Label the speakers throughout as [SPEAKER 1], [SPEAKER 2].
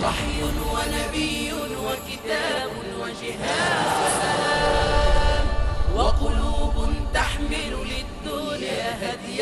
[SPEAKER 1] وحي ونبي وكتاب وجهاد سلام وقلوب تحمل للدنيا هدي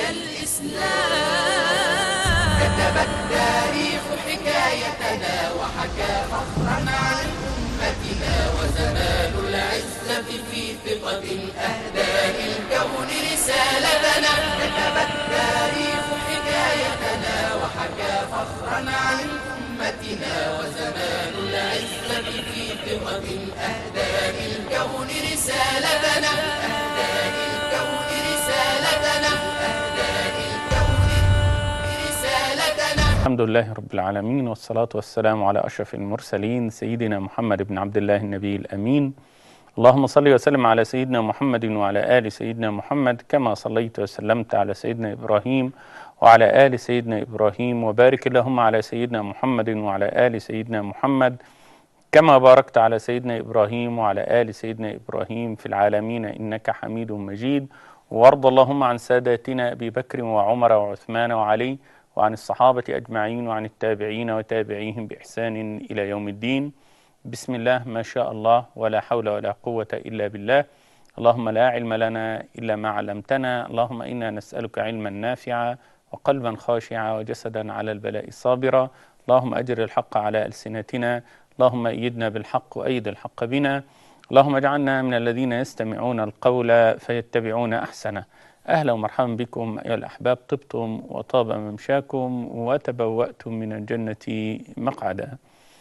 [SPEAKER 1] الإسلام كتب التاريخ حكايتنا وحكى فخرا عن أمتنا وزمان العزة في ثقة أهدى للكون رسالتنا كتب التاريخ حكايتنا وحكى فخرا عن أمتنا وزمان العزة في ثقة أهدى للكون رسالتنا أهدى للكون رسالتنا أهدى للكون رسالتنا
[SPEAKER 2] الحمد لله رب العالمين والصلاة والسلام على أشرف المرسلين سيدنا محمد بن عبد الله النبي الأمين اللهم صل وسلم على سيدنا محمد وعلى آل سيدنا محمد كما صليت وسلمت على سيدنا إبراهيم وعلى آل سيدنا إبراهيم وبارك اللهم على سيدنا محمد وعلى آل سيدنا محمد كما باركت على سيدنا إبراهيم وعلى آل سيدنا إبراهيم في العالمين إنك حميد مجيد وارض اللهم عن ساداتنا أبي بكر وعمر وعثمان وعلي وعن الصحابة أجمعين وعن التابعين وتابعيهم بإحسان إلى يوم الدين بسم الله ما شاء الله ولا حول ولا قوة إلا بالله اللهم لا علم لنا إلا ما علمتنا اللهم إنا نسألك علما نافعا وقلبا خاشعا وجسدا على البلاء صابرا اللهم أجر الحق على ألسنتنا اللهم أيدنا بالحق وأيد الحق بنا اللهم اجعلنا من الذين يستمعون القول فيتبعون أحسنه أهلا ومرحبا بكم أيها الأحباب طبتم وطاب ممشاكم وتبوأتم من الجنة مقعدا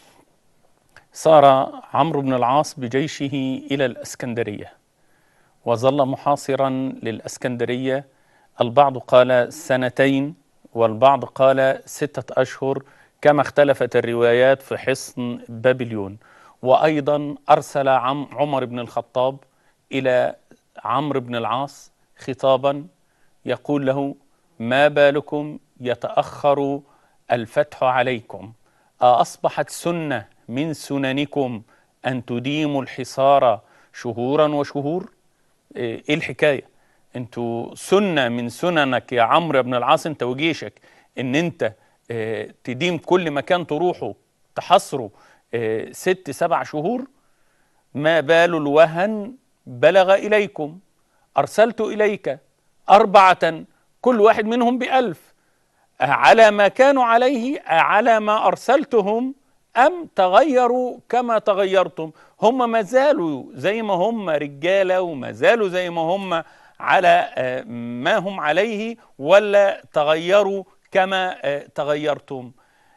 [SPEAKER 2] صار عمرو بن العاص بجيشه إلى الأسكندرية وظل محاصرا للأسكندرية البعض قال سنتين والبعض قال ستة أشهر كما اختلفت الروايات في حصن بابليون وأيضا أرسل عم عمر بن الخطاب إلى عمرو بن العاص خطابا يقول له ما بالكم يتأخر الفتح عليكم أصبحت سنة من سننكم أن تديموا الحصار شهورا وشهور إيه الحكاية انتوا سنة من سننك يا عمرو بن العاص انت وجيشك ان انت اه تديم كل مكان تروحه تحصره اه ست سبع شهور ما بال الوهن بلغ إليكم أرسلت إليك أربعة كل واحد منهم بألف على ما كانوا عليه على ما أرسلتهم أم تغيروا كما تغيرتم هم ما زالوا زي ما هم رجالة وما زالوا زي ما هم على ما هم عليه ولا تغيروا كما تغيرتم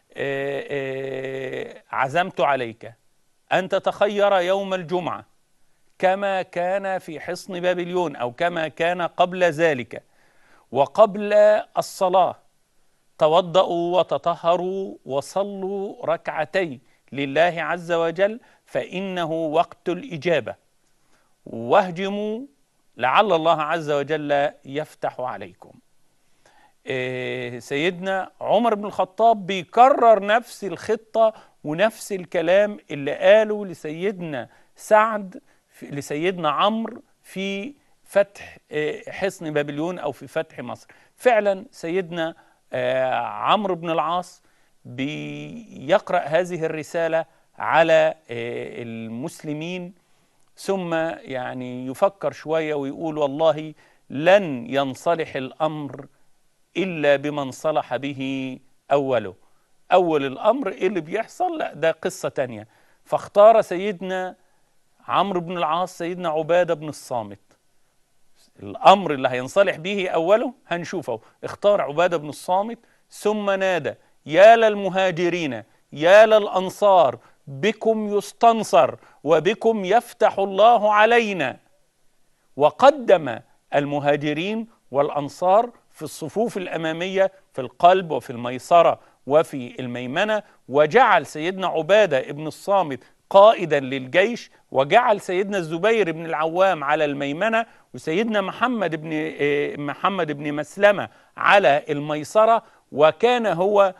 [SPEAKER 2] عزمت عليك أن تتخير يوم الجمعة كما كان في حصن بابليون أو كما كان قبل ذلك وقبل الصلاة توضأوا وتطهروا وصلوا ركعتين لله عز وجل فإنه وقت الإجابة واهجموا لعل الله عز وجل يفتح عليكم إيه سيدنا عمر بن الخطاب بيكرر نفس الخطة ونفس الكلام اللي قاله لسيدنا سعد لسيدنا عمرو في فتح حصن بابليون أو في فتح مصر فعلا سيدنا عمرو بن العاص بيقرأ هذه الرسالة على المسلمين ثم يعني يفكر شوية ويقول والله لن ينصلح الأمر إلا بمن صلح به أوله أول الأمر إيه اللي بيحصل لا ده قصة تانية فاختار سيدنا عمرو بن العاص سيدنا عبادة بن الصامت الأمر اللي هينصلح به أوله هنشوفه اختار عبادة بن الصامت ثم نادى يا للمهاجرين يا للأنصار بكم يستنصر وبكم يفتح الله علينا وقدم المهاجرين والأنصار في الصفوف الأمامية في القلب وفي الميسرة وفي الميمنة وجعل سيدنا عبادة ابن الصامت قائدا للجيش وجعل سيدنا الزبير بن العوام على الميمنة وسيدنا محمد بن محمد بن مسلمة على الميسرة وكان هو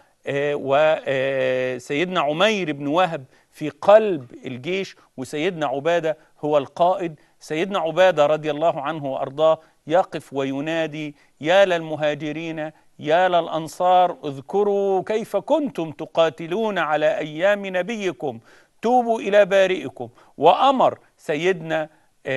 [SPEAKER 2] وسيدنا عمير بن وهب في قلب الجيش وسيدنا عبادة هو القائد سيدنا عبادة رضي الله عنه وأرضاه يقف وينادي يا للمهاجرين يا للأنصار اذكروا كيف كنتم تقاتلون على أيام نبيكم توبوا إلى بارئكم وأمر سيدنا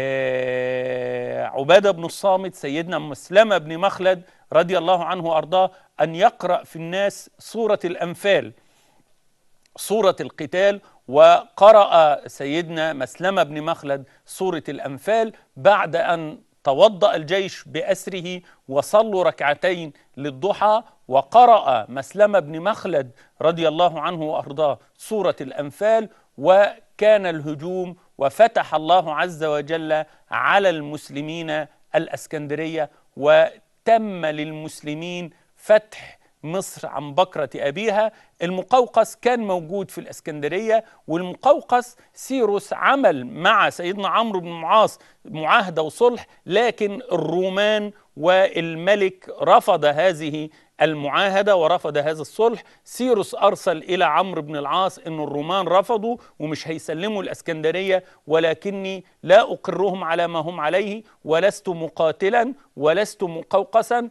[SPEAKER 2] آه، عبادة بن الصامت سيدنا مسلمة بن مخلد رضي الله عنه وأرضاه أن يقرأ في الناس سورة الأنفال سورة القتال وقرأ سيدنا مسلمة بن مخلد سورة الأنفال بعد أن توضأ الجيش بأسره وصلوا ركعتين للضحى وقرأ مسلمة بن مخلد رضي الله عنه وأرضاه سورة الأنفال وكان الهجوم وفتح الله عز وجل على المسلمين الاسكندريه وتم للمسلمين فتح مصر عن بكرة أبيها المقوقس كان موجود في الإسكندرية والمقوقس سيروس عمل مع سيدنا عمرو بن معاص معاهدة وصلح لكن الرومان والملك رفض هذه المعاهدة ورفض هذا الصلح سيروس أرسل إلى عمرو بن العاص أن الرومان رفضوا ومش هيسلموا الأسكندرية ولكني لا أقرهم على ما هم عليه ولست مقاتلا ولست مقوقسا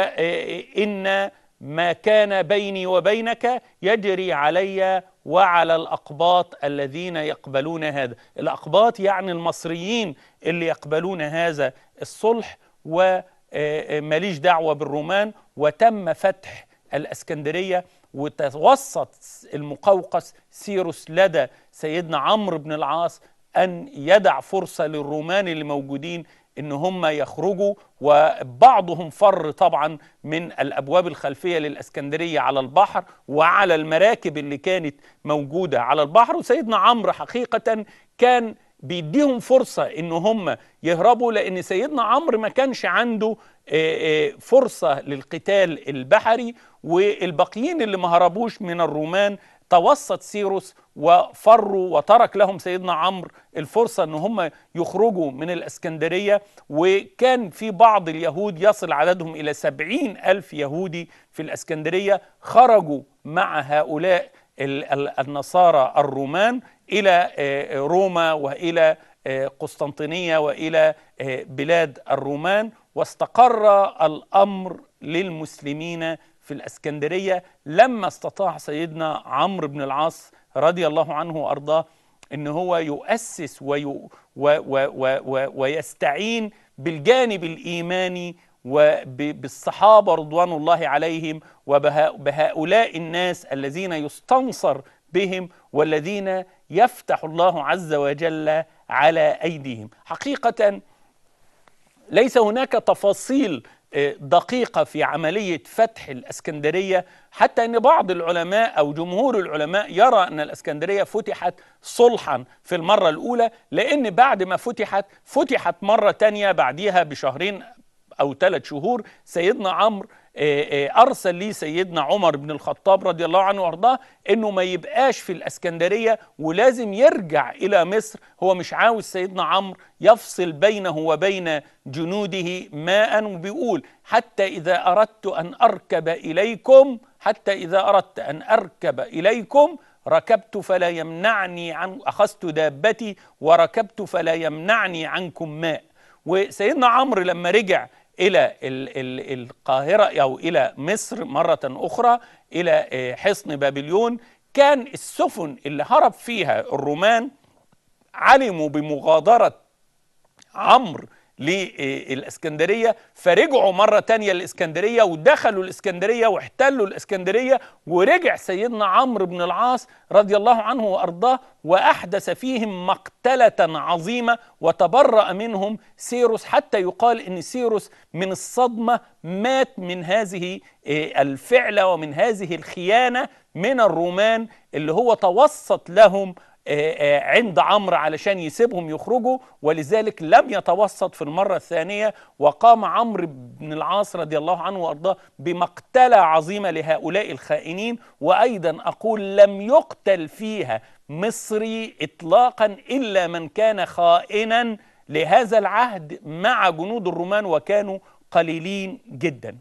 [SPEAKER 2] وإن ما كان بيني وبينك يجري علي وعلى الأقباط الذين يقبلون هذا الأقباط يعني المصريين اللي يقبلون هذا الصلح وماليش دعوة بالرومان وتم فتح الاسكندريه وتوسط المقوقس سيروس لدى سيدنا عمرو بن العاص ان يدع فرصه للرومان اللي موجودين ان هم يخرجوا وبعضهم فر طبعا من الابواب الخلفيه للاسكندريه على البحر وعلى المراكب اللي كانت موجوده على البحر وسيدنا عمرو حقيقه كان بيديهم فرصه ان هم يهربوا لان سيدنا عمرو ما كانش عنده فرصه للقتال البحري والباقيين اللي ما هربوش من الرومان توسط سيروس وفروا وترك لهم سيدنا عمرو الفرصة ان هم يخرجوا من الاسكندرية وكان في بعض اليهود يصل عددهم الى سبعين الف يهودي في الاسكندرية خرجوا مع هؤلاء النصارى الرومان الى روما والى قسطنطينية والى بلاد الرومان واستقر الامر للمسلمين في الاسكندريه لما استطاع سيدنا عمرو بن العاص رضي الله عنه وارضاه ان هو يؤسس وي و و و و ويستعين بالجانب الايماني وبالصحابه رضوان الله عليهم وبهؤلاء الناس الذين يستنصر بهم والذين يفتح الله عز وجل على ايديهم حقيقه ليس هناك تفاصيل دقيقة في عملية فتح الأسكندرية حتى أن بعض العلماء أو جمهور العلماء يرى أن الأسكندرية فتحت صلحا في المرة الأولى لأن بعد ما فتحت فتحت مرة تانية بعديها بشهرين أو ثلاث شهور سيدنا عمرو ارسل لي سيدنا عمر بن الخطاب رضي الله عنه وارضاه انه ما يبقاش في الاسكندريه ولازم يرجع الى مصر هو مش عاوز سيدنا عمرو يفصل بينه وبين جنوده ماء وبيقول حتى اذا اردت ان اركب اليكم حتى اذا اردت ان اركب اليكم ركبت فلا يمنعني عن اخذت دابتي وركبت فلا يمنعني عنكم ماء وسيدنا عمرو لما رجع الى القاهره او الى مصر مره اخرى الى حصن بابليون كان السفن اللي هرب فيها الرومان علموا بمغادره عمرو للاسكندريه فرجعوا مره تانية الاسكندريه ودخلوا الاسكندريه واحتلوا الاسكندريه ورجع سيدنا عمرو بن العاص رضي الله عنه وارضاه واحدث فيهم مقتله عظيمه وتبرأ منهم سيروس حتى يقال ان سيروس من الصدمه مات من هذه الفعله ومن هذه الخيانه من الرومان اللي هو توسط لهم عند عمرو علشان يسيبهم يخرجوا ولذلك لم يتوسط في المرة الثانية وقام عمرو بن العاص رضي الله عنه وأرضاه بمقتلة عظيمة لهؤلاء الخائنين وأيضا أقول لم يقتل فيها مصري إطلاقا إلا من كان خائنا لهذا العهد مع جنود الرومان وكانوا قليلين جدا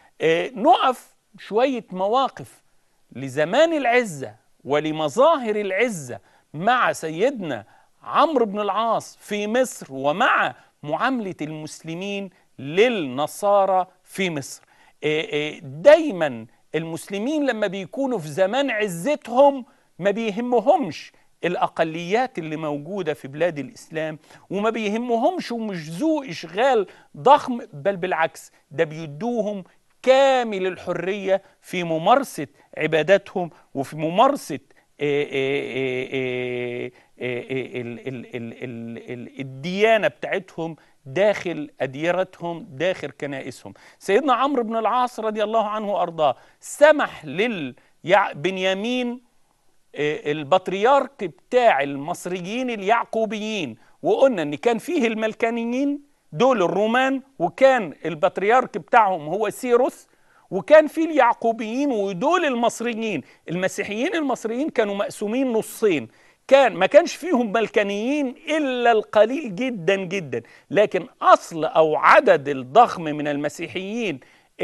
[SPEAKER 2] نقف شوية مواقف لزمان العزة ولمظاهر العزه مع سيدنا عمرو بن العاص في مصر ومع معامله المسلمين للنصارى في مصر آه، آه، دايما المسلمين لما بيكونوا في زمان عزتهم ما بيهمهمش الأقليات اللي موجودة في بلاد الإسلام وما بيهمهمش ومش ذو إشغال ضخم بل بالعكس ده بيدوهم كامل الحرية في ممارسة عباداتهم وفي ممارسة آه، آه، آه، آه، آه، ال- ال- ال- ال- ال- الديانة بتاعتهم داخل أديرتهم داخل كنائسهم سيدنا عمرو بن العاص رضي الله عنه وأرضاه سمح لل يع- بنيامين آه، البطريرك بتاع المصريين اليعقوبيين وقلنا ان كان فيه الملكانيين دول الرومان وكان البطريرك بتاعهم هو سيروس وكان فيه اليعقوبيين ودول المصريين المسيحيين المصريين كانوا مقسومين نصين كان ما كانش فيهم ملكانيين الا القليل جدا جدا لكن اصل او عدد الضخم من المسيحيين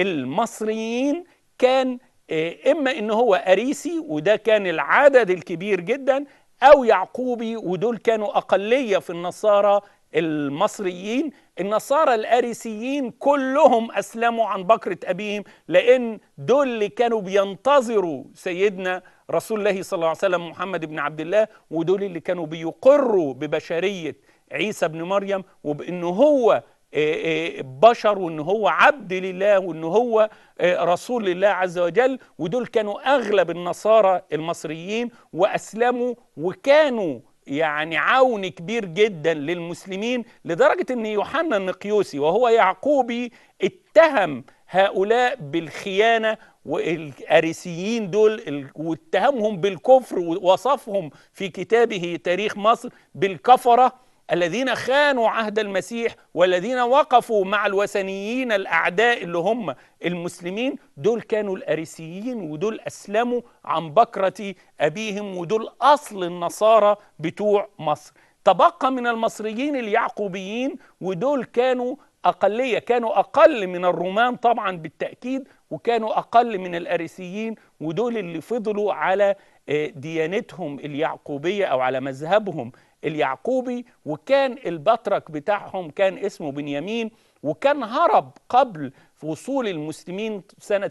[SPEAKER 2] المصريين كان آه، اما ان هو اريسي وده كان العدد الكبير جدا او يعقوبي ودول كانوا اقليه في النصارى المصريين النصارى الاريسيين كلهم اسلموا عن بكره ابيهم لان دول اللي كانوا بينتظروا سيدنا رسول الله صلى الله عليه وسلم محمد بن عبد الله ودول اللي كانوا بيقروا ببشريه عيسى بن مريم وبانه هو آه، آه، بشر وان هو عبد لله وان هو آه، رسول لله عز وجل ودول كانوا اغلب النصارى المصريين واسلموا وكانوا يعني عون كبير جدا للمسلمين لدرجه ان يوحنا النقيوسي وهو يعقوبي اتهم هؤلاء بالخيانه والاريسيين دول ال- واتهمهم بالكفر ووصفهم في كتابه تاريخ مصر بالكفره الذين خانوا عهد المسيح والذين وقفوا مع الوثنيين الاعداء اللي هم المسلمين دول كانوا الاريسيين ودول اسلموا عن بكره ابيهم ودول اصل النصارى بتوع مصر تبقى من المصريين اليعقوبيين ودول كانوا اقليه كانوا اقل من الرومان طبعا بالتاكيد وكانوا اقل من الاريسيين ودول اللي فضلوا على آه، ديانتهم اليعقوبيه او على مذهبهم اليعقوبي وكان البطرك بتاعهم كان اسمه بنيامين وكان هرب قبل وصول المسلمين سنة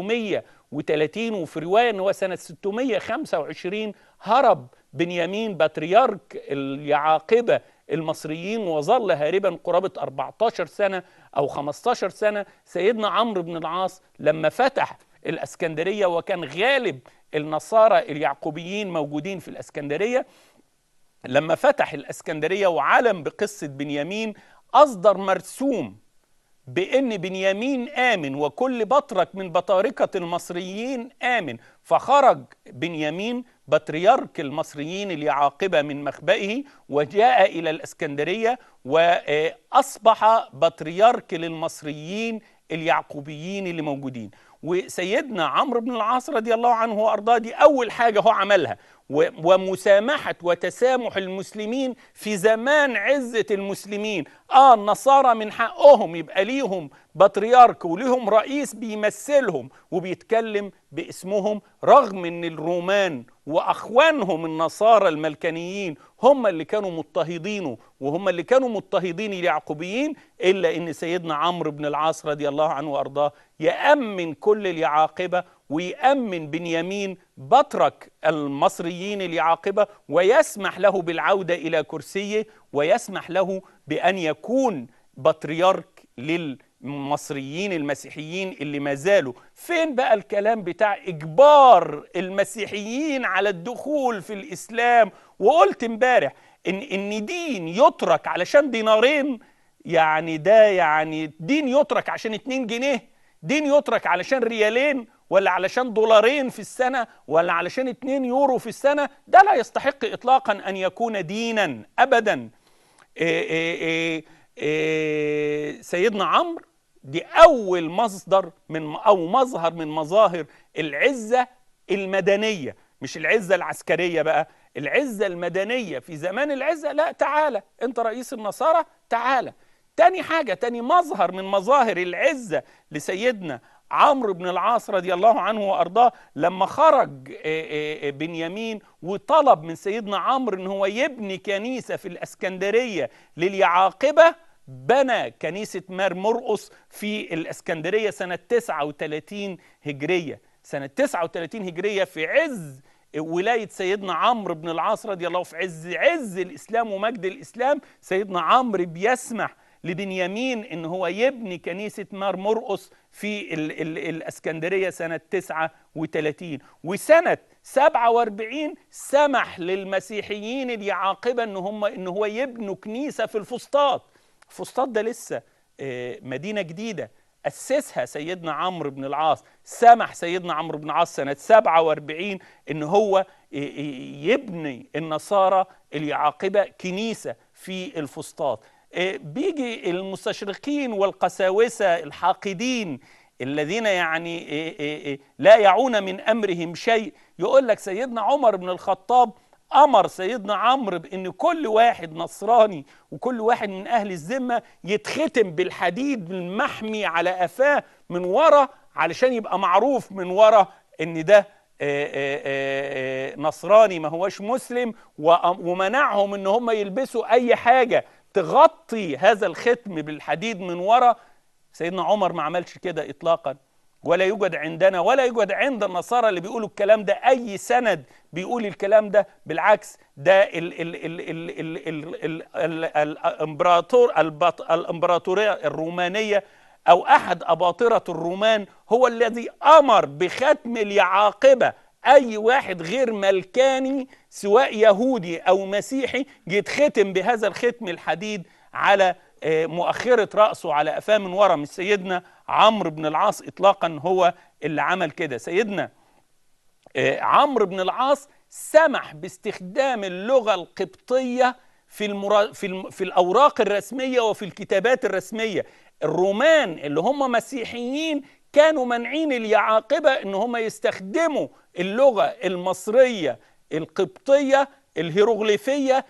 [SPEAKER 2] 630 وفي رواية أنه هو سنة 625 هرب بنيامين بطريرك اليعاقبة المصريين وظل هاربا قرابة 14 سنة أو 15 سنة سيدنا عمرو بن العاص لما فتح الأسكندرية وكان غالب النصارى اليعقوبيين موجودين في الأسكندرية لما فتح الاسكندريه وعلم بقصه بنيامين اصدر مرسوم بان بنيامين امن وكل بطرك من بطاركه المصريين امن فخرج بنيامين بطريرك المصريين اليعاقبه من مخبئه وجاء الى الاسكندريه واصبح بطريرك للمصريين اليعقوبيين اللي موجودين وسيدنا عمرو بن العاص رضي الله عنه وارضاه دي اول حاجه هو عملها و- ومسامحه وتسامح المسلمين في زمان عزه المسلمين اه النصارى من حقهم يبقى ليهم بطريرك وليهم رئيس بيمثلهم وبيتكلم باسمهم رغم ان الرومان واخوانهم النصارى الملكانيين هم اللي كانوا مضطهدينه وهم اللي كانوا مضطهدين اليعقوبيين الا ان سيدنا عمرو بن العاص رضي الله عنه وارضاه يامن كل اليعاقبه ويامن بنيامين بطرك المصريين اليعاقبه ويسمح له بالعوده الى كرسيه ويسمح له بان يكون بطريرك للمصريين المسيحيين اللي ما زالوا فين بقى الكلام بتاع اجبار المسيحيين على الدخول في الاسلام وقلت امبارح ان ان دين يترك علشان دينارين يعني ده يعني دين يترك عشان 2 جنيه دين يترك علشان ريالين ولا علشان دولارين في السنة ولا علشان 2 يورو في السنة ده لا يستحق إطلاقا أن يكون دينا أبدا إيه إيه إيه إيه سيدنا عمرو دي أول مصدر من أو مظهر من مظاهر العزة المدنية مش العزة العسكرية بقى العزة المدنية في زمان العزة لا تعالى أنت رئيس النصارى تعالى تاني حاجة تاني مظهر من مظاهر العزة لسيدنا عمرو بن العاص رضي الله عنه وارضاه لما خرج آه، آه، بنيامين وطلب من سيدنا عمرو ان هو يبني كنيسه في الاسكندريه لليعاقبه بنى كنيسة مار مرقص في الإسكندرية سنة 39 هجرية سنة 39 هجرية في عز ولاية سيدنا عمرو بن العاص رضي الله في عز عز الإسلام ومجد الإسلام سيدنا عمرو بيسمح لبنيامين ان هو يبني كنيسه مار مرقص في ال ال الاسكندريه سنه 39 وسنه 47 سمح للمسيحيين اليعاقبه ان هم ان هو يبنوا كنيسه في الفسطاط الفسطاط ده لسه آه، مدينه جديده أسسها سيدنا عمرو بن العاص سمح سيدنا عمرو بن العاص سنة 47 إن هو يبني النصارى اليعاقبة كنيسة في الفسطاط آه، بيجي المستشرقين والقساوسة الحاقدين الذين يعني آه، آه، لا يعون من أمرهم شيء يقول لك سيدنا عمر بن الخطاب امر سيدنا عمرو بان كل واحد نصراني وكل واحد من اهل الذمه يتختم بالحديد المحمي على قفاه من ورا علشان يبقى معروف من ورا ان ده نصراني ما هوش مسلم ومنعهم ان هم يلبسوا اي حاجه تغطي هذا الختم بالحديد من ورا سيدنا عمر ما عملش كده اطلاقا ولا يوجد عندنا ولا يوجد عند النصارى اللي بيقولوا الكلام ده اي سند بيقول الكلام ده بالعكس ده الامبراطور الامبراطوريه الرومانيه او احد اباطره الرومان هو الذي امر بختم اليعاقبه اي واحد غير ملكاني سواء يهودي او مسيحي يتختم بهذا الختم الحديد على آه، مؤخرة رأسه على قفاه من ورا من سيدنا عمرو بن العاص إطلاقا هو اللي عمل كده سيدنا آه، عمرو بن العاص سمح باستخدام اللغة القبطية في, المرا... في, الم... في الأوراق الرسمية وفي الكتابات الرسمية الرومان اللي هم مسيحيين كانوا منعين اليعاقبة ان هم يستخدموا اللغة المصرية القبطية الهيروغليفية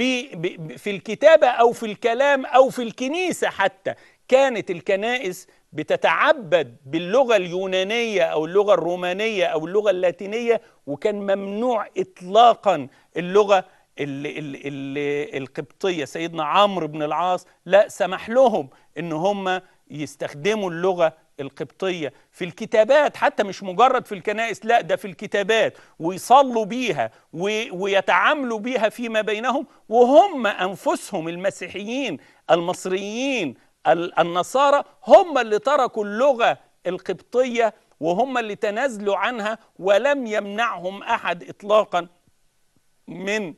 [SPEAKER 2] في الكتابة أو في الكلام أو في الكنيسة حتى كانت الكنائس بتتعبد باللغة اليونانية أو اللغة الرومانية أو اللغة اللاتينية وكان ممنوع إطلاقا اللغة ال ال ال القبطية سيدنا عمرو بن العاص لا سمح لهم إن هم يستخدموا اللغة القبطية في الكتابات حتى مش مجرد في الكنائس لا ده في الكتابات ويصلوا بيها ويتعاملوا بيها فيما بينهم وهم أنفسهم المسيحيين المصريين النصارى هم اللي تركوا اللغة القبطية وهم اللي تنازلوا عنها ولم يمنعهم أحد إطلاقا من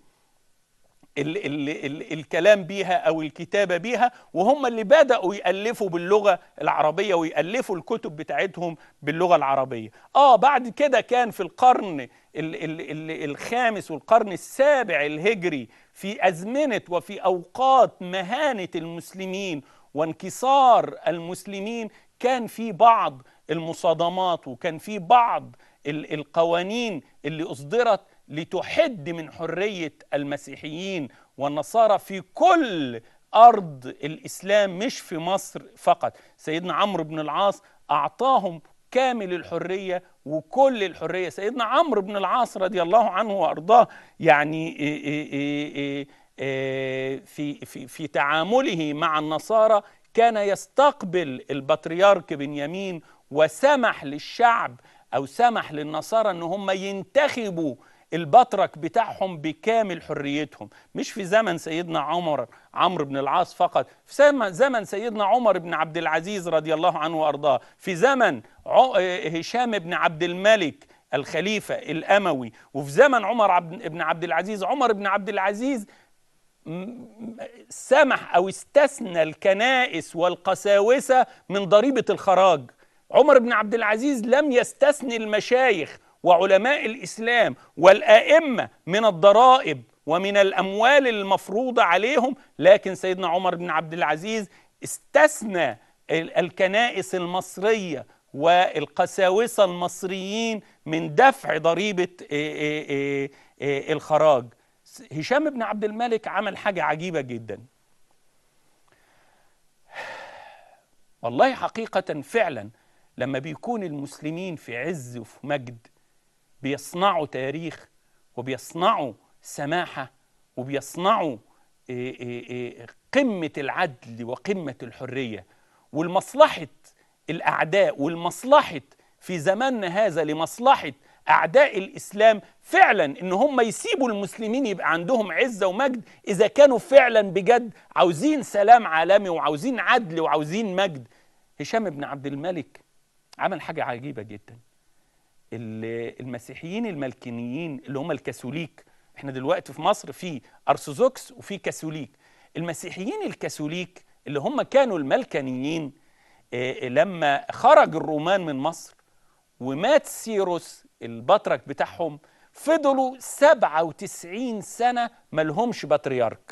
[SPEAKER 2] ال ال ال الكلام بيها او الكتابه بيها وهم اللي بداوا يالفوا باللغه العربيه ويالفوا الكتب بتاعتهم باللغه العربيه اه بعد كده كان في القرن ال ال ال الخامس والقرن السابع الهجري في ازمنه وفي اوقات مهانه المسلمين وانكسار المسلمين كان في بعض المصادمات وكان في بعض القوانين اللي اصدرت لتحد من حريه المسيحيين والنصارى في كل ارض الاسلام مش في مصر فقط سيدنا عمرو بن العاص اعطاهم كامل الحريه وكل الحريه سيدنا عمرو بن العاص رضي الله عنه وارضاه يعني في في في تعامله مع النصارى كان يستقبل البطريرك بنيامين وسمح للشعب او سمح للنصارى ان هم ينتخبوا البطرك بتاعهم بكامل حريتهم مش في زمن سيدنا عمر عمرو بن العاص فقط في زمن سيدنا عمر بن عبد العزيز رضي الله عنه وارضاه في زمن هشام بن عبد الملك الخليفة الأموي وفي زمن عمر بن عبد العزيز عمر بن عبد العزيز سمح أو استثنى الكنائس والقساوسة من ضريبة الخراج عمر بن عبد العزيز لم يستثني المشايخ وعلماء الاسلام والائمه من الضرائب ومن الاموال المفروضه عليهم لكن سيدنا عمر بن عبد العزيز استثنى الكنائس المصريه والقساوسه المصريين من دفع ضريبه الخراج هشام بن عبد الملك عمل حاجه عجيبه جدا والله حقيقه فعلا لما بيكون المسلمين في عز وفي مجد بيصنعوا تاريخ وبيصنعوا سماحة وبيصنعوا إيه إيه إيه قمة العدل وقمة الحرية والمصلحة الأعداء والمصلحة في زماننا هذا لمصلحة أعداء الإسلام فعلا إن هم يسيبوا المسلمين يبقى عندهم عزة ومجد إذا كانوا فعلا بجد عاوزين سلام عالمي وعاوزين عدل وعاوزين مجد هشام بن عبد الملك عمل حاجة عجيبة جدا ال- المسيحيين الملكينيين اللي هم الكاثوليك احنا دلوقتي في مصر في ارثوذكس وفي كاثوليك المسيحيين الكاثوليك اللي هم كانوا الملكانيين آه، لما خرج الرومان من مصر ومات سيروس البطرك بتاعهم فضلوا 97 سنة ملهمش بطريرك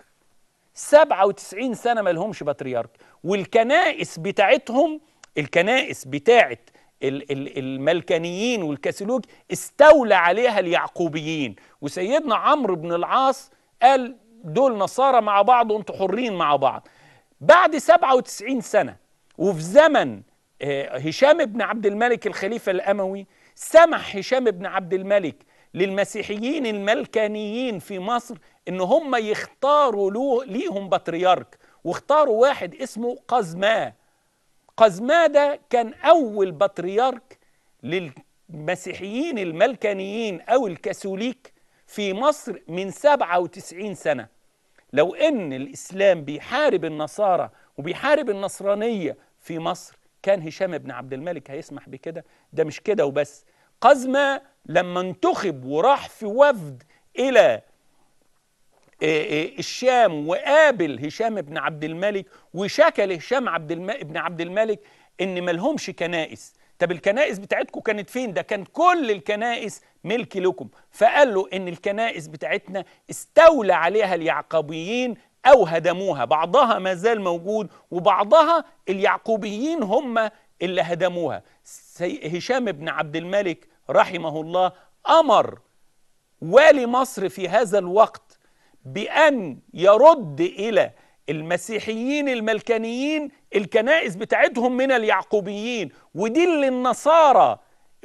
[SPEAKER 2] 97 سنة ملهمش بطريرك والكنائس بتاعتهم الكنائس بتاعت ال- ال- الملكانيين والكاثوليك استولى عليها اليعقوبيين وسيدنا عمرو بن العاص قال دول نصارى مع بعض وانتوا حرين مع بعض بعد 97 سنة وفي زمن آه، هشام بن عبد الملك الخليفة الأموي سمح هشام بن عبد الملك للمسيحيين الملكانيين في مصر ان هم يختاروا له ليهم بطريرك واختاروا واحد اسمه قزمان قزما ده كان أول بطريرك للمسيحيين الملكانيين أو الكاثوليك في مصر من 97 سنة لو ان الاسلام بيحارب النصارى وبيحارب النصرانيه في مصر كان هشام بن عبد الملك هيسمح بكده ده مش كده وبس قزمة لما انتخب وراح في وفد الى إيه إيه الشام وقابل هشام بن عبد الملك وشكى لهشام عبد الم... بن عبد الملك ان ملهمش كنائس طب الكنائس بتاعتكم كانت فين ده كان كل الكنائس ملك لكم فقال له ان الكنائس بتاعتنا استولى عليها اليعقوبيين او هدموها بعضها ما زال موجود وبعضها اليعقوبيين هم اللي هدموها سي... هشام بن عبد الملك رحمه الله امر والي مصر في هذا الوقت بأن يرد إلى المسيحيين الملكانيين الكنائس بتاعتهم من اليعقوبيين ودي اللي النصارى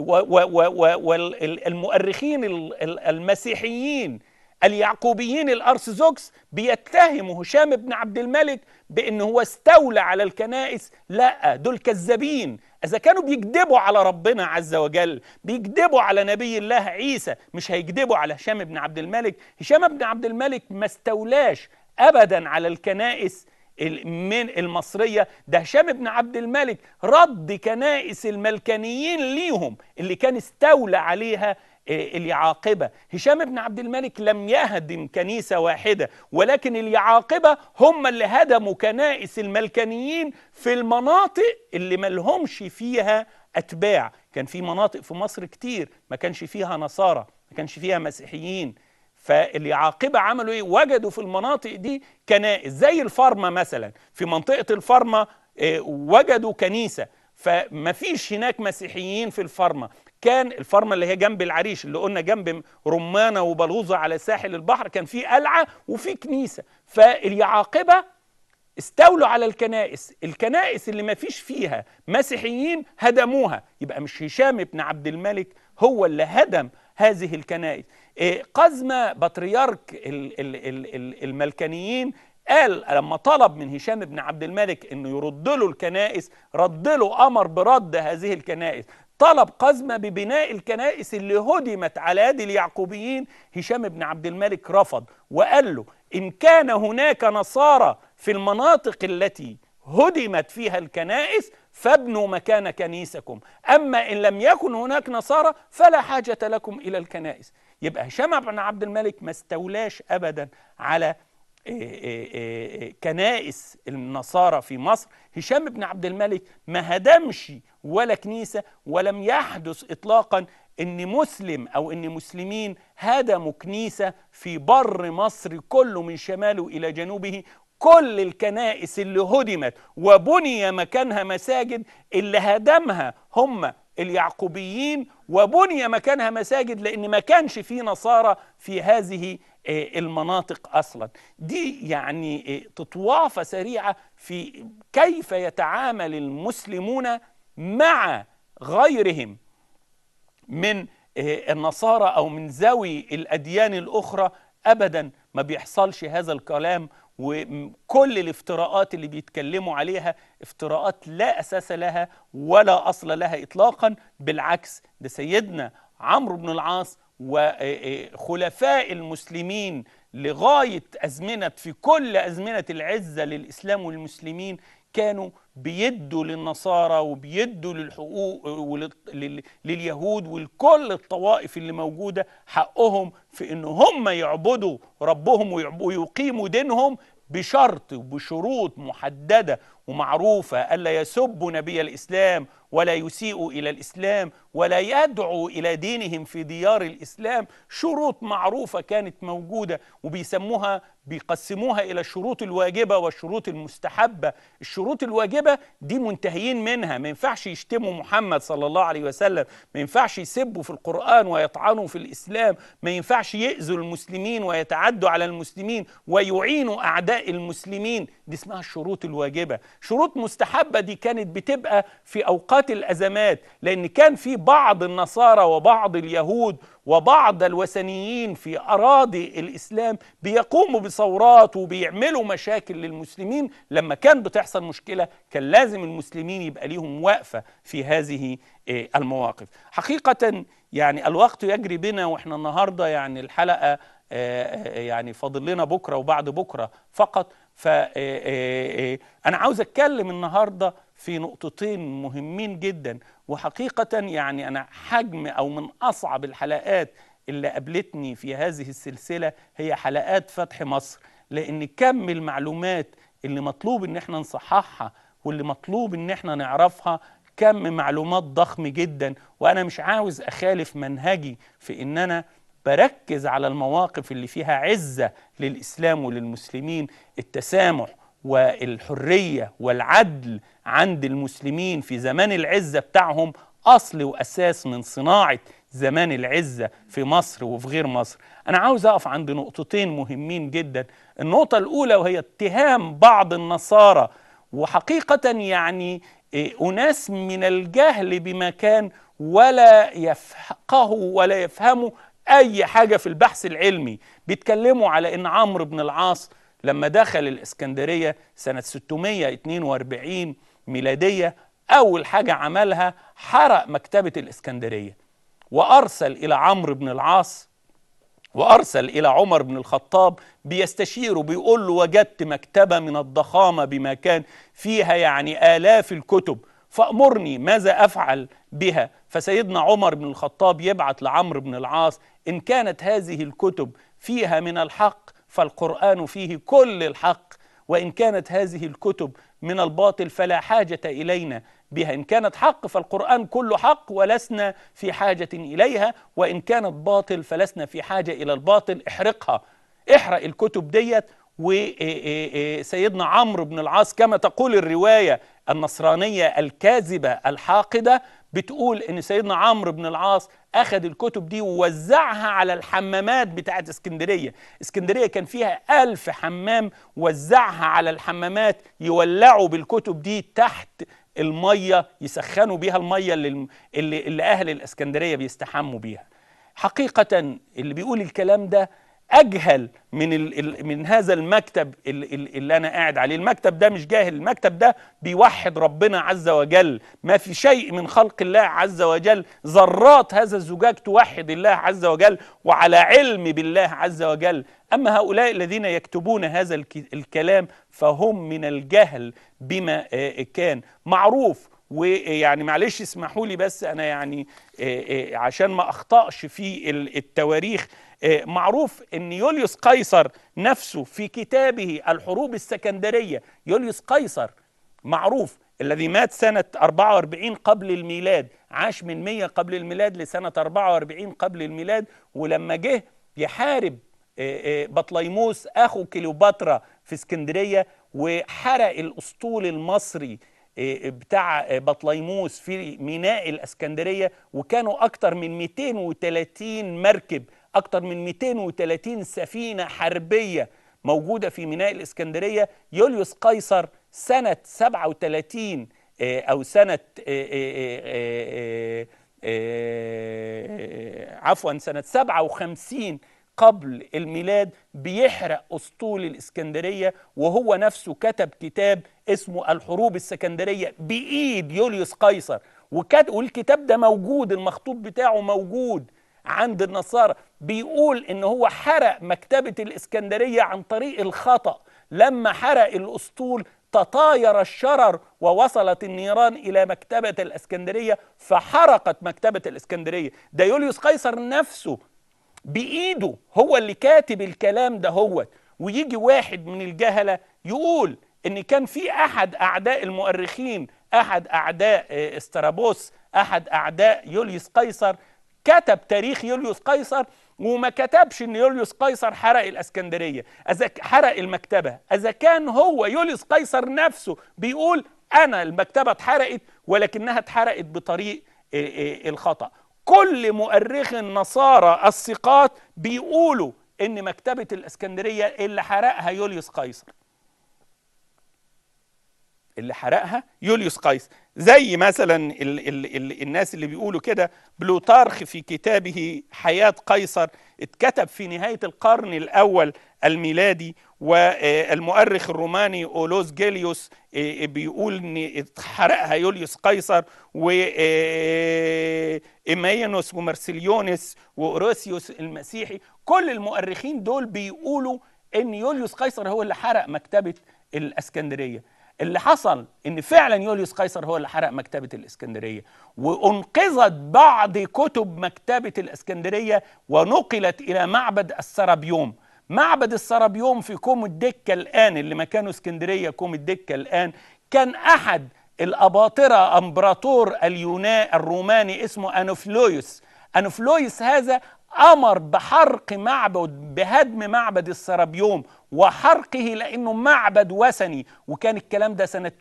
[SPEAKER 2] والمؤرخين المسيحيين اليعقوبيين الأرثوذكس بيتهموا هشام بن عبد الملك بأنه هو استولى على الكنائس لا دول كذابين إذا كانوا بيكذبوا على ربنا عز وجل بيكذبوا على نبي الله عيسى مش هيكذبوا على هشام بن عبد الملك هشام بن عبد الملك ما استولاش أبدا على الكنائس من المصرية ده هشام بن عبد الملك رد كنائس الملكانيين ليهم اللي كان استولى عليها اليعاقبة هشام بن عبد الملك لم يهدم كنيسة واحدة ولكن اليعاقبة هم اللي هدموا كنائس الملكانيين في المناطق اللي ملهمش فيها أتباع كان في مناطق في مصر كتير ما كانش فيها نصارى ما كانش فيها مسيحيين فاليعاقبة عملوا ايه وجدوا في المناطق دي كنائس زي الفرمة مثلا في منطقة الفرمة وجدوا كنيسة فما فيش هناك مسيحيين في الفرمة كان الفرمة اللي هي جنب العريش اللي قلنا جنب رمانة وبلوزة على ساحل البحر كان في قلعة وفي كنيسة فاليعاقبة استولوا على الكنائس الكنائس اللي ما فيش فيها مسيحيين هدموها يبقى مش هشام بن عبد الملك هو اللي هدم هذه الكنائس قزمة بطريرك الملكانيين قال لما طلب من هشام بن عبد الملك انه يرد له الكنائس رد له امر برد هذه الكنائس طلب قزمة ببناء الكنائس اللي هدمت على يد اليعقوبيين هشام بن عبد الملك رفض وقال له إن كان هناك نصارى في المناطق التي هدمت فيها الكنائس فابنوا مكان كنيسكم أما إن لم يكن هناك نصارى فلا حاجة لكم إلى الكنائس يبقى هشام بن عبد الملك ما استولاش أبدا على كنائس النصارى في مصر هشام بن عبد الملك ما هدمش ولا كنيسة ولم يحدث إطلاقا أن مسلم أو أن مسلمين هدموا كنيسة في بر مصر كله من شماله إلى جنوبه كل الكنائس اللي هدمت وبني مكانها مساجد اللي هدمها هم اليعقوبيين وبني مكانها مساجد لأن ما كانش في نصارى في هذه المناطق اصلا دي يعني تطوافه سريعه في كيف يتعامل المسلمون مع غيرهم من النصارى او من ذوي الاديان الاخرى ابدا ما بيحصلش هذا الكلام وكل الافتراءات اللي بيتكلموا عليها افتراءات لا اساس لها ولا اصل لها اطلاقا بالعكس ده سيدنا عمرو بن العاص وخلفاء المسلمين لغايه ازمنه في كل ازمنه العزه للاسلام والمسلمين كانوا بيدوا للنصارى وبيدوا للحقوق ولل- لليهود ولكل الطوائف اللي موجوده حقهم في ان هم يعبدوا ربهم ويعب- ويقيموا دينهم بشرط وبشروط محدده ومعروفه الا يسبوا نبي الاسلام ولا يسيئوا الى الاسلام ولا يدعوا الى دينهم في ديار الاسلام شروط معروفه كانت موجوده وبيسموها بيقسموها الى الشروط الواجبه والشروط المستحبه الشروط الواجبه دي منتهيين منها ما ينفعش يشتموا محمد صلى الله عليه وسلم ما ينفعش يسبوا في القران ويطعنوا في الاسلام ما ينفعش يؤذوا المسلمين ويتعدوا على المسلمين ويعينوا اعداء المسلمين دي اسمها الشروط الواجبه شروط مستحبه دي كانت بتبقى في اوقات الازمات لان كان في بعض النصارى وبعض اليهود وبعض الوثنيين في اراضي الاسلام بيقوموا بثورات وبيعملوا مشاكل للمسلمين لما كان بتحصل مشكله كان لازم المسلمين يبقى ليهم وقفه في هذه آه، المواقف حقيقه يعني الوقت يجري بنا واحنا النهارده يعني الحلقه آه، آه، يعني فاضل لنا بكره وبعد بكره فقط ف آه، آه، آه، انا عاوز اتكلم النهارده في نقطتين مهمين جدا وحقيقه يعني انا حجم او من اصعب الحلقات اللي قابلتني في هذه السلسله هي حلقات فتح مصر لان كم المعلومات اللي مطلوب ان احنا نصححها واللي مطلوب ان احنا نعرفها كم معلومات ضخم جدا وانا مش عاوز اخالف منهجي في ان انا بركز على المواقف اللي فيها عزه للاسلام وللمسلمين التسامح والحريه والعدل عند المسلمين في زمان العزه بتاعهم اصل واساس من صناعه زمان العزه في مصر وفي غير مصر. انا عاوز اقف عند نقطتين مهمين جدا، النقطه الاولى وهي اتهام بعض النصارى وحقيقه يعني إيه، اناس من الجهل بما كان ولا يفقهوا ولا يفهموا اي حاجه في البحث العلمي، بيتكلموا على ان عمرو بن العاص لما دخل الاسكندريه سنه 642 ميلاديه اول حاجه عملها حرق مكتبه الاسكندريه وارسل الى عمرو بن العاص وارسل الى عمر بن الخطاب بيستشيره بيقول له وجدت مكتبه من الضخامه بما كان فيها يعني الاف الكتب فامرني ماذا افعل بها فسيدنا عمر بن الخطاب يبعث لعمرو بن العاص ان كانت هذه الكتب فيها من الحق فالقران فيه كل الحق وان كانت هذه الكتب من الباطل فلا حاجه الينا بها ان كانت حق فالقران كله حق ولسنا في حاجه اليها وان كانت باطل فلسنا في حاجه الى الباطل احرقها احرق الكتب ديت وسيدنا عمرو بن العاص كما تقول الروايه النصرانيه الكاذبه الحاقده بتقول ان سيدنا عمرو بن العاص اخذ الكتب دي ووزعها على الحمامات بتاعت اسكندريه اسكندريه كان فيها ألف حمام وزعها على الحمامات يولعوا بالكتب دي تحت الميه يسخنوا بيها الميه اللي, اللي, اللي اهل الاسكندريه بيستحموا بيها حقيقه اللي بيقول الكلام ده اجهل من ال ال من هذا المكتب ال اللي انا قاعد عليه المكتب ده مش جاهل المكتب ده بيوحد ربنا عز وجل ما في شيء من خلق الله عز وجل ذرات هذا الزجاج توحد الله عز وجل وعلى علم بالله عز وجل اما هؤلاء الذين يكتبون هذا الك الكلام فهم من الجهل بما كان معروف ويعني معلش اسمحوا لي بس انا يعني عشان ما اخطاش في التواريخ معروف ان يوليوس قيصر نفسه في كتابه الحروب السكندريه يوليوس قيصر معروف الذي مات سنة 44 قبل الميلاد عاش من 100 قبل الميلاد لسنة 44 قبل الميلاد ولما جه يحارب بطليموس أخو كليوباترا في اسكندرية وحرق الأسطول المصري بتاع بطليموس في ميناء الاسكندريه وكانوا اكتر من 230 مركب اكتر من 230 سفينه حربيه موجوده في ميناء الاسكندريه يوليوس قيصر سنه 37 او سنه عفوا سنه 57 قبل الميلاد بيحرق أسطول الإسكندرية وهو نفسه كتب كتاب اسمه الحروب السكندرية بإيد يوليوس قيصر وكت... والكتاب ده موجود المخطوط بتاعه موجود عند النصارى بيقول ان هو حرق مكتبة الإسكندرية عن طريق الخطأ لما حرق الأسطول تطاير الشرر ووصلت النيران إلى مكتبة الإسكندرية فحرقت مكتبة الإسكندرية ده يوليوس قيصر نفسه بإيده هو اللي كاتب الكلام ده هو ويجي واحد من الجهلة يقول إن كان في أحد أعداء المؤرخين أحد أعداء آه، استرابوس أحد أعداء يوليوس قيصر كتب تاريخ يوليوس قيصر وما كتبش ان يوليوس قيصر حرق الاسكندريه اذا ك- حرق المكتبه اذا كان هو يوليوس قيصر نفسه بيقول انا المكتبه اتحرقت ولكنها اتحرقت بطريق إيه إيه الخطا كل مؤرخي النصارى الثقات بيقولوا ان مكتبه الاسكندريه اللي حرقها يوليوس قيصر اللي حرقها يوليوس قيصر زي مثلا ال ال ال الناس اللي بيقولوا كده بلوتارخ في كتابه حياة قيصر اتكتب في نهاية القرن الأول الميلادي والمؤرخ الروماني أولوس جيليوس آه، بيقول ان حرقها يوليوس قيصر وإيميانوس ومارسيليونس وأوروسيوس المسيحي كل المؤرخين دول بيقولوا ان يوليوس قيصر هو اللي حرق مكتبة الاسكندريه اللي حصل ان فعلا يوليوس قيصر هو اللي حرق مكتبه الاسكندريه وانقذت بعض كتب مكتبه الاسكندريه ونقلت الى معبد السرابيوم معبد السرابيوم في كوم الدكه الان اللي مكانه اسكندريه كوم الدكه الان كان احد الاباطره امبراطور اليونان الروماني اسمه انوفلويوس انوفلويوس هذا امر بحرق معبد بهدم معبد السرابيوم وحرقه لانه معبد وثني وكان الكلام ده سنه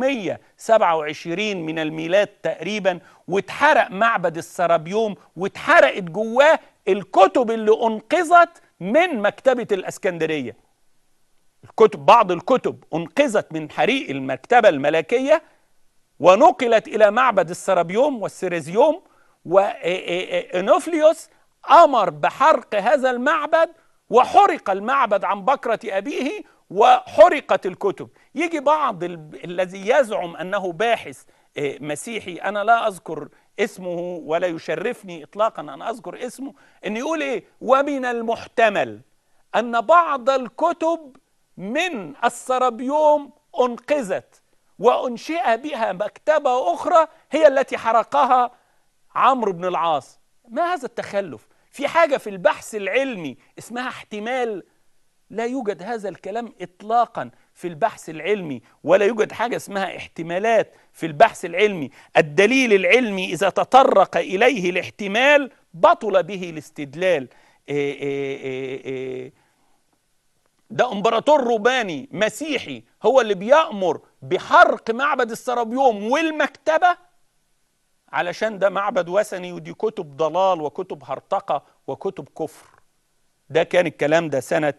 [SPEAKER 2] 327 من الميلاد تقريبا واتحرق معبد السرابيوم واتحرقت جواه الكتب اللي انقذت من مكتبه الاسكندريه الكتب بعض الكتب انقذت من حريق المكتبه الملكيه ونقلت الى معبد السرابيوم والسيريزيوم وانوفليوس امر بحرق هذا المعبد وحرق المعبد عن بكره ابيه وحرقت الكتب يجي بعض ال- الذي يزعم انه باحث آه، مسيحي انا لا اذكر اسمه ولا يشرفني اطلاقا ان اذكر اسمه ان يقول ايه ومن المحتمل ان بعض الكتب من السرابيوم انقذت وانشئ بها مكتبه اخرى هي التي حرقها عمرو بن العاص ما هذا التخلف في حاجه في البحث العلمي اسمها احتمال لا يوجد هذا الكلام اطلاقا في البحث العلمي ولا يوجد حاجه اسمها احتمالات في البحث العلمي الدليل العلمي اذا تطرق اليه الاحتمال بطل به الاستدلال إيه إيه إيه إيه ده امبراطور روماني مسيحي هو اللي بيأمر بحرق معبد السرابيوم والمكتبة علشان ده معبد وثني ودي كتب ضلال وكتب هرطقة وكتب كفر ده كان الكلام ده سنة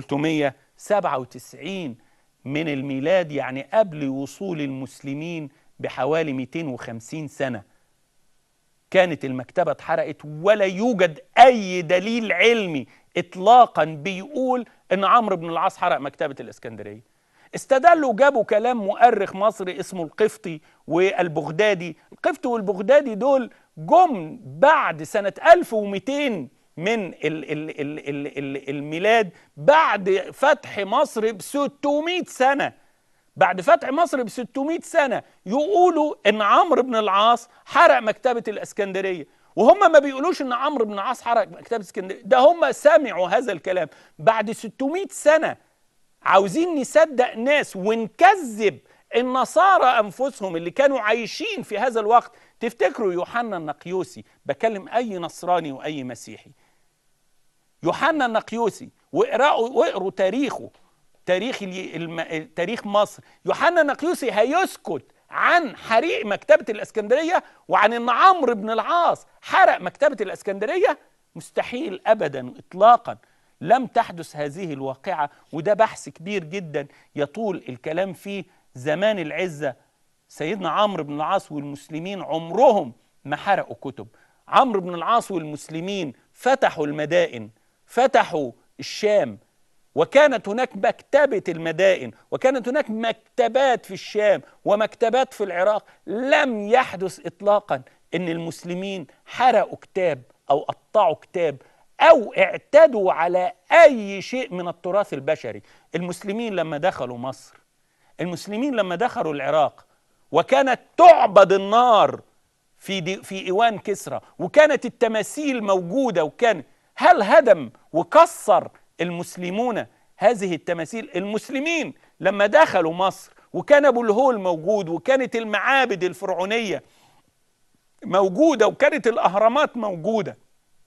[SPEAKER 2] 397 من الميلاد يعني قبل وصول المسلمين بحوالي 250 سنة كانت المكتبة اتحرقت ولا يوجد أي دليل علمي إطلاقا بيقول إن عمرو بن العاص حرق مكتبة الإسكندرية استدلوا جابوا كلام مؤرخ مصري اسمه القفطي والبغدادي القفطي والبغدادي دول جم بعد سنة 1200 من ال ال ال ال ال الميلاد بعد فتح مصر ب 600 سنة بعد فتح مصر ب 600 سنة يقولوا ان عمرو بن العاص حرق مكتبة الاسكندرية وهم ما بيقولوش ان عمرو بن العاص حرق مكتبة الاسكندرية ده هم سمعوا هذا الكلام بعد 600 سنة عاوزين نصدق ناس ونكذب النصارى انفسهم اللي كانوا عايشين في هذا الوقت تفتكروا يوحنا النقيوسي بكلم اي نصراني واي مسيحي يوحنا النقيوسي واقرأوا واقروا تاريخه تاريخ الي- الم... تاريخ مصر يوحنا النقيوسي هيسكت عن حريق مكتبة الإسكندرية وعن أن عمرو بن العاص حرق مكتبة الإسكندرية مستحيل أبدا إطلاقا لم تحدث هذه الواقعة وده بحث كبير جدا يطول الكلام فيه زمان العزة سيدنا عمرو بن العاص والمسلمين عمرهم ما حرقوا كتب عمرو بن العاص والمسلمين فتحوا المدائن فتحوا الشام وكانت هناك مكتبة المدائن وكانت هناك مكتبات في الشام ومكتبات في العراق لم يحدث إطلاقا أن المسلمين حرقوا كتاب أو قطعوا كتاب أو اعتدوا على أي شيء من التراث البشري المسلمين لما دخلوا مصر المسلمين لما دخلوا العراق وكانت تعبد النار في دي في ايوان كسرى وكانت التماثيل موجوده وكان هل هدم وكسر المسلمون هذه التماثيل المسلمين لما دخلوا مصر وكان ابو الهول موجود وكانت المعابد الفرعونيه موجوده وكانت الاهرامات موجوده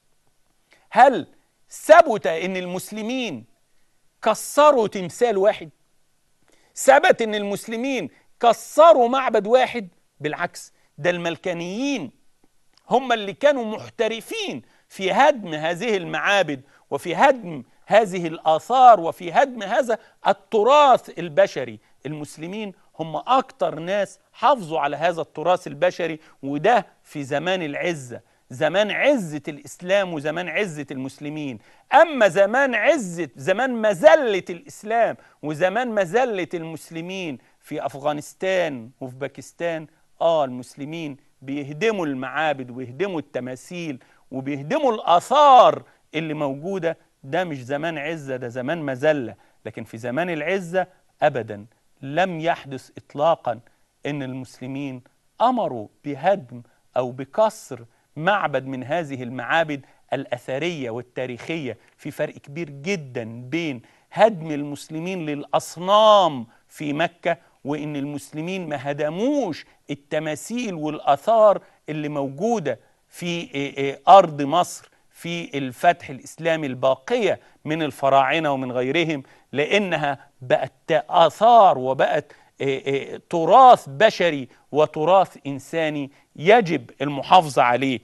[SPEAKER 2] هل ثبت ان المسلمين كسروا تمثال واحد ثبت ان المسلمين كسروا معبد واحد بالعكس ده الملكانيين هم اللي كانوا محترفين في هدم هذه المعابد وفي هدم هذه الآثار وفي هدم هذا التراث البشري المسلمين هم أكتر ناس حافظوا على هذا التراث البشري وده في زمان العزة زمان عزة الإسلام وزمان عزة المسلمين أما زمان عزة زمان مزلة الإسلام وزمان مزلة المسلمين في أفغانستان وفي باكستان آه المسلمين بيهدموا المعابد ويهدموا التماثيل وبيهدموا الآثار اللي موجودة ده مش زمان عزة ده زمان مزلة لكن في زمان العزة أبدا لم يحدث إطلاقا أن المسلمين أمروا بهدم أو بكسر معبد من هذه المعابد الأثرية والتاريخية في فرق كبير جدا بين هدم المسلمين للأصنام في مكة وإن المسلمين ما هدموش التماثيل والآثار اللي موجودة في أرض مصر في الفتح الإسلامي الباقية من الفراعنة ومن غيرهم لأنها بقت آثار وبقت تراث بشري وتراث إنساني يجب المحافظة عليه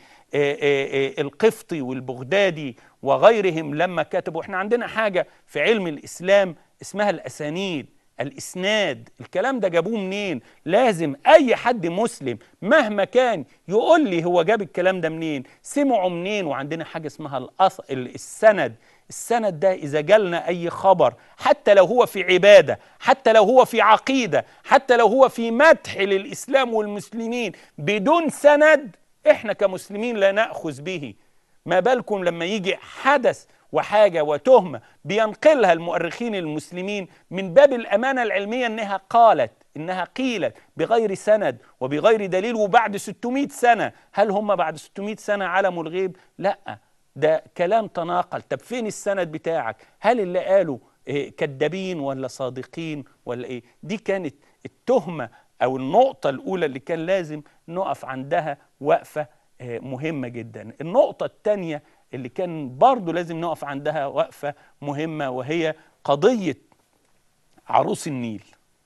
[SPEAKER 2] القفطي والبغدادي وغيرهم لما كتبوا احنا عندنا حاجة في علم الإسلام اسمها الأسانيد الإسناد الكلام ده جابوه منين لازم أي حد مسلم مهما كان يقول لي هو جاب الكلام ده منين سمعوا منين وعندنا حاجة اسمها الأص... السند السند ده إذا جالنا أي خبر حتى لو هو في عبادة حتى لو هو في عقيدة حتى لو هو في مدح للإسلام والمسلمين بدون سند إحنا كمسلمين لا نأخذ به ما بالكم لما يجي حدث وحاجة وتهمة بينقلها المؤرخين المسلمين من باب الأمانة العلمية إنها قالت إنها قيلت بغير سند وبغير دليل وبعد 600 سنة هل هم بعد 600 سنة علموا الغيب؟ لأ ده كلام تناقل طب فين السند بتاعك هل اللي قالوا إيه كذابين ولا صادقين ولا ايه دي كانت التهمة او النقطة الاولى اللي كان لازم نقف عندها وقفة إيه مهمة جدا النقطة الثانية اللي كان برضو لازم نقف عندها وقفة مهمة وهي قضية عروس النيل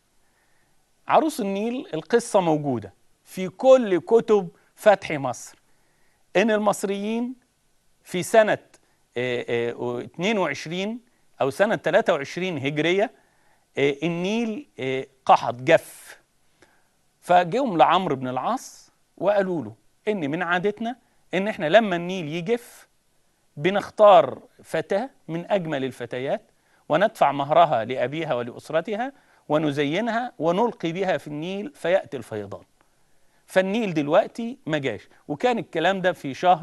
[SPEAKER 2] عروس النيل القصة موجودة في كل كتب فتح مصر ان المصريين في سنة 22 أو سنة 23 هجرية النيل قحط جف فجيهم لعمرو بن العاص وقالوا له إن من عادتنا إن إحنا لما النيل يجف بنختار فتاة من أجمل الفتيات وندفع مهرها لأبيها ولأسرتها ونزينها ونلقي بها في النيل فيأتي الفيضان فالنيل دلوقتي ما جاش وكان الكلام ده في شهر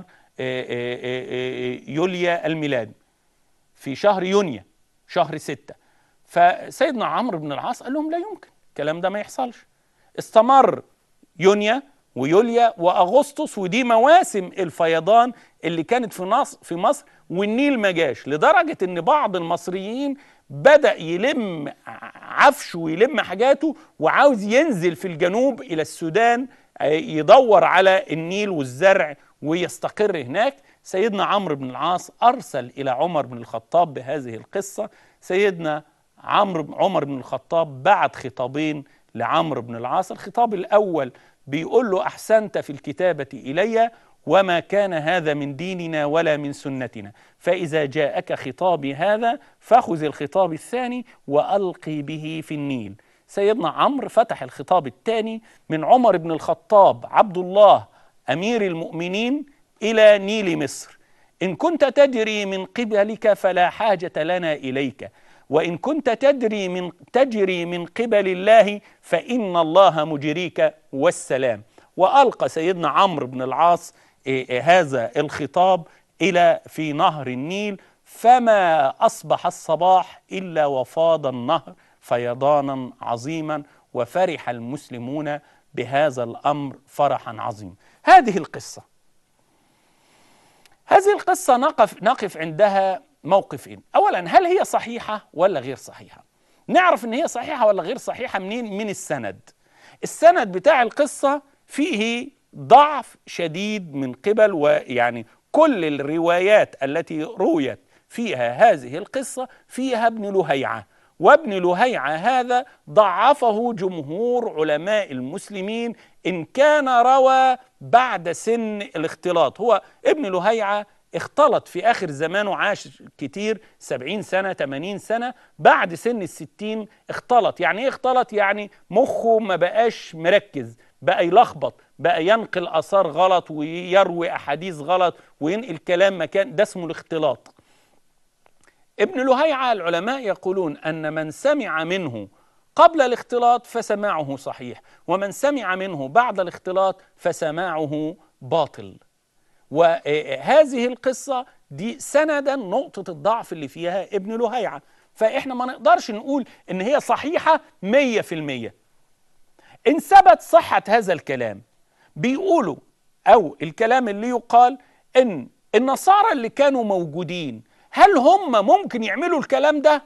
[SPEAKER 2] يوليا الميلاد في شهر يونيو شهر ستة فسيدنا عمرو بن العاص قال لهم لا يمكن الكلام ده ما يحصلش استمر يونيو ويوليا واغسطس ودي مواسم الفيضان اللي كانت في مصر في مصر والنيل ما جاش لدرجه ان بعض المصريين بدا يلم عفشه ويلم حاجاته وعاوز ينزل في الجنوب الى السودان يدور على النيل والزرع ويستقر هناك سيدنا عمرو بن العاص ارسل الى عمر بن الخطاب بهذه القصه سيدنا عمرو عمر بن الخطاب بعت خطابين لعمرو بن العاص الخطاب الاول بيقول له احسنت في الكتابه الي وما كان هذا من ديننا ولا من سنتنا فاذا جاءك خطابي هذا فخذ الخطاب الثاني والقي به في النيل سيدنا عمرو فتح الخطاب الثاني من عمر بن الخطاب عبد الله امير المؤمنين الى نيل مصر إن كنت تجري من قبلك فلا حاجة لنا إليك وإن كنت تدري من تجري من قبل الله فإن الله مجريك والسلام وألقى سيدنا عمرو بن العاص إيه، إيه، هذا الخطاب إلى في نهر النيل فما أصبح الصباح إلا وفاض النهر فيضانا عظيما وفرح المسلمون بهذا الأمر فرحا عظيما هذه القصة هذه القصة نقف, نقف عندها موقفين أولا هل هي صحيحة ولا غير صحيحة نعرف ان هي صحيحة ولا غير صحيحة منين من السند السند بتاع القصة فيه ضعف شديد من قبل ويعني كل الروايات التي رويت فيها هذه القصة فيها ابن لهيعة وابن لهيعة هذا ضعفه جمهور علماء المسلمين إن كان روى بعد سن الاختلاط هو ابن لهيعة اختلط في آخر زمانه عاش كتير سبعين سنة تمانين سنة بعد سن الستين اختلط يعني ايه اختلط يعني مخه ما بقاش مركز بقى يلخبط بقى ينقل آثار غلط ويروي أحاديث غلط وينقل كلام مكان ده اسمه الاختلاط ابن لهيعة العلماء يقولون أن من سمع منه قبل الاختلاط فسماعه صحيح ومن سمع منه بعد الاختلاط فسماعه باطل وهذه القصة دي سندا نقطة الضعف اللي فيها ابن لهيعة فإحنا ما نقدرش نقول إن هي صحيحة مية في المية إن ثبت صحة هذا الكلام بيقولوا أو الكلام اللي يقال إن النصارى اللي كانوا موجودين هل هم ممكن يعملوا الكلام ده؟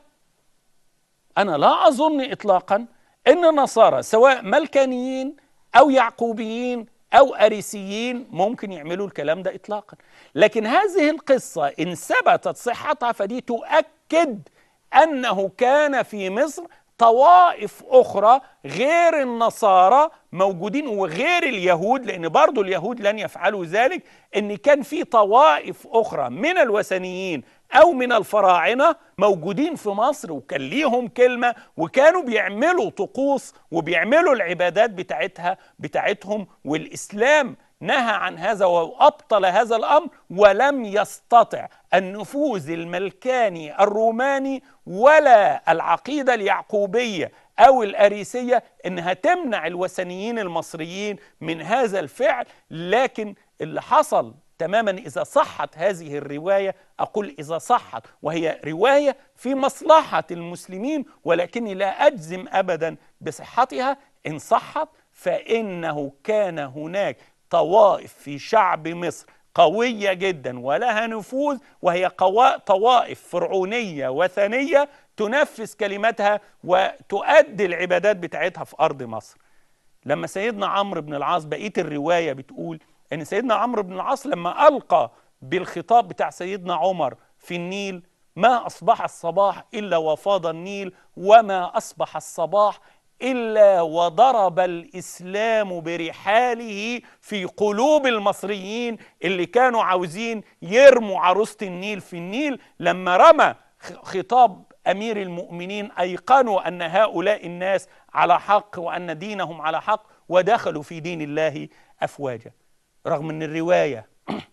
[SPEAKER 2] أنا لا أظن إطلاقا إن النصارى سواء ملكانيين أو يعقوبيين أو أريسيين ممكن يعملوا الكلام ده إطلاقا لكن هذه القصة إن ثبتت صحتها فدي تؤكد أنه كان في مصر طوائف أخرى غير النصارى موجودين وغير اليهود لأن برضو اليهود لن يفعلوا ذلك أن كان في طوائف أخرى من الوثنيين أو من الفراعنة موجودين في مصر وكان ليهم كلمة وكانوا بيعملوا طقوس وبيعملوا العبادات بتاعتها بتاعتهم والإسلام نهى عن هذا وأبطل هذا الأمر ولم يستطع النفوذ الملكاني الروماني ولا العقيدة اليعقوبية أو الأريسية إنها تمنع الوثنيين المصريين من هذا الفعل لكن اللي حصل تماما إذا صحت هذه الرواية أقول إذا صحت وهي رواية في مصلحة المسلمين ولكني لا أجزم أبدا بصحتها إن صحت فإنه كان هناك طوائف في شعب مصر قوية جدا ولها نفوذ وهي طوائف فرعونية وثنية تنفذ كلمتها وتؤدي العبادات بتاعتها في أرض مصر لما سيدنا عمرو بن العاص بقية الرواية بتقول ان سيدنا عمرو بن العاص لما القى بالخطاب بتاع سيدنا عمر في النيل ما اصبح الصباح الا وفاض النيل وما اصبح الصباح الا وضرب الاسلام برحاله في قلوب المصريين اللي كانوا عاوزين يرموا عروسه النيل في النيل لما رمى خطاب امير المؤمنين ايقنوا ان هؤلاء الناس على حق وان دينهم على حق ودخلوا في دين الله افواجا رغم ان الروايه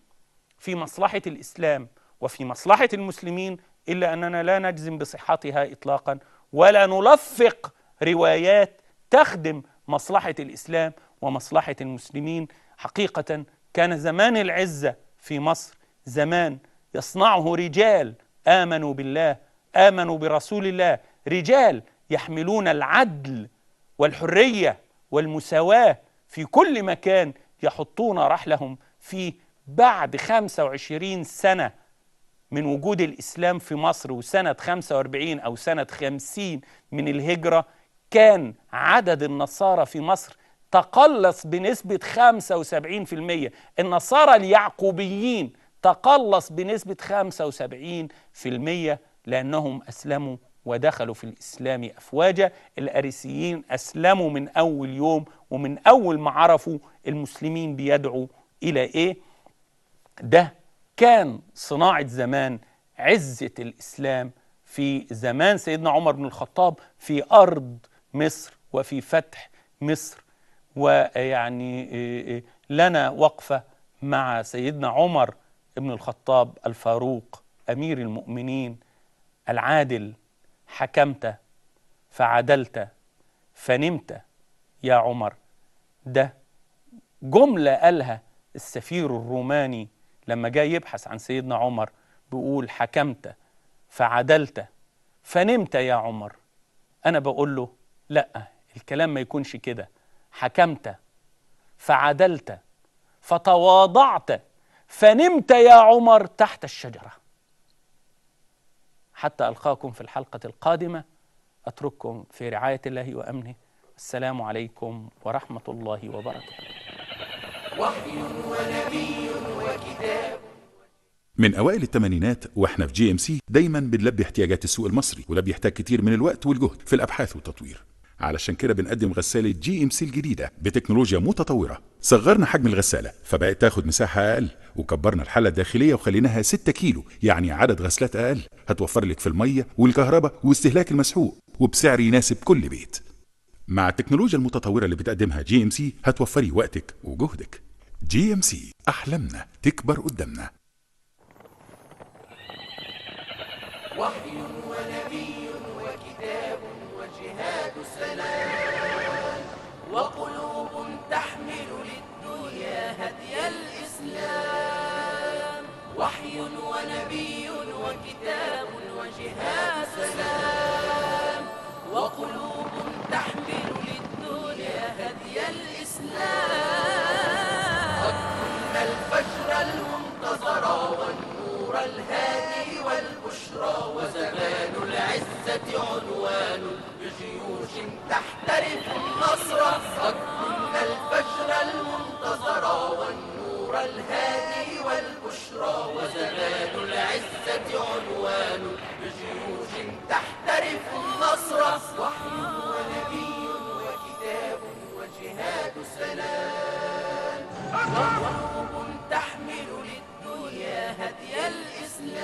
[SPEAKER 2] في مصلحه الاسلام وفي مصلحه المسلمين الا اننا لا نجزم بصحتها اطلاقا ولا نلفق روايات تخدم مصلحه الاسلام ومصلحه المسلمين حقيقه كان زمان العزه في مصر زمان يصنعه رجال امنوا بالله امنوا برسول الله رجال يحملون العدل والحريه والمساواه في كل مكان يحطون رحلهم فيه بعد 25 سنة من وجود الإسلام في مصر وسنة 45 أو سنة 50 من الهجرة كان عدد النصارى في مصر تقلص بنسبة 75% النصارى اليعقوبيين تقلص بنسبة 75% لأنهم أسلموا ودخلوا في الإسلام أفواجا الأريسيين أسلموا من أول يوم ومن أول ما عرفوا المسلمين بيدعوا إلى إيه ده كان صناعة زمان عزة الإسلام في زمان سيدنا عمر بن الخطاب في أرض مصر وفي فتح مصر ويعني لنا وقفة مع سيدنا عمر ابن الخطاب الفاروق امير المؤمنين العادل حكمت فعدلت فنمت يا عمر ده جمله قالها السفير الروماني لما جاي يبحث عن سيدنا عمر بيقول حكمت فعدلت فنمت يا عمر انا بقول له لا الكلام ما يكونش كده حكمت فعدلت فتواضعت فنمت يا عمر تحت الشجره حتى القاكم في الحلقه القادمه اترككم في رعايه الله وامنه السلام عليكم ورحمه الله وبركاته
[SPEAKER 1] وحي ونبي وكتاب
[SPEAKER 3] من اوائل الثمانينات واحنا في جي ام سي دايما بنلبي احتياجات السوق المصري وده بيحتاج كتير من الوقت والجهد في الابحاث والتطوير علشان كده بنقدم غسالة جي ام سي الجديدة بتكنولوجيا متطورة صغرنا حجم الغسالة فبقت تاخد مساحة أقل وكبرنا الحلة الداخلية وخليناها 6 كيلو يعني عدد غسلات أقل هتوفر لك في المية والكهرباء واستهلاك المسحوق وبسعر يناسب كل بيت مع التكنولوجيا المتطورة اللي بتقدمها جي ام سي هتوفري وقتك وجهدك جي ام سي أحلامنا تكبر قدامنا
[SPEAKER 1] وحي ونبي وكتاب وجهاد سلام وقلوب تحمل للدنيا هدي الإسلام وحي ونبي وكتاب وجهاد سلام